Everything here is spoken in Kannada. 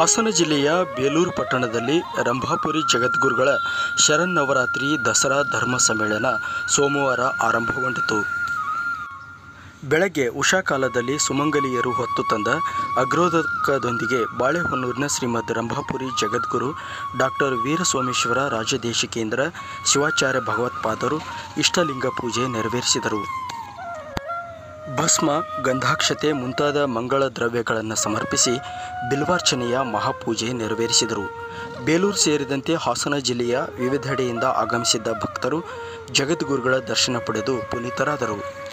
ಹಾಸನ ಜಿಲ್ಲೆಯ ಬೇಲೂರು ಪಟ್ಟಣದಲ್ಲಿ ರಂಭಾಪುರಿ ಜಗದ್ಗುರುಗಳ ಶರನ್ನವರಾತ್ರಿ ದಸರಾ ಧರ್ಮ ಸಮ್ಮೇಳನ ಸೋಮವಾರ ಆರಂಭಗೊಂಡಿತು ಬೆಳಗ್ಗೆ ಉಷಾಕಾಲದಲ್ಲಿ ಸುಮಂಗಲಿಯರು ಹೊತ್ತು ತಂದ ಅಗ್ರೋದಕದೊಂದಿಗೆ ಬಾಳೆಹೊನ್ನೂರಿನ ಶ್ರೀಮದ್ ರಂಭಾಪುರಿ ಜಗದ್ಗುರು ಡಾಕ್ಟರ್ ವೀರಸೋಮೇಶ್ವರ ರಾಜದೇಶಿಕೇಂದ್ರ ಶಿವಾಚಾರ್ಯ ಭಗವತ್ಪಾದರು ಇಷ್ಟಲಿಂಗ ಪೂಜೆ ನೆರವೇರಿಸಿದರು ಭಸ್ಮ ಗಂಧಾಕ್ಷತೆ ಮುಂತಾದ ಮಂಗಳ ದ್ರವ್ಯಗಳನ್ನು ಸಮರ್ಪಿಸಿ ಬಿಲ್ವಾರ್ಚನೆಯ ಮಹಾಪೂಜೆ ನೆರವೇರಿಸಿದರು ಬೇಲೂರು ಸೇರಿದಂತೆ ಹಾಸನ ಜಿಲ್ಲೆಯ ವಿವಿಧೆಡೆಯಿಂದ ಆಗಮಿಸಿದ್ದ ಭಕ್ತರು ಜಗದ್ಗುರುಗಳ ದರ್ಶನ ಪಡೆದು ಪುನೀತರಾದರು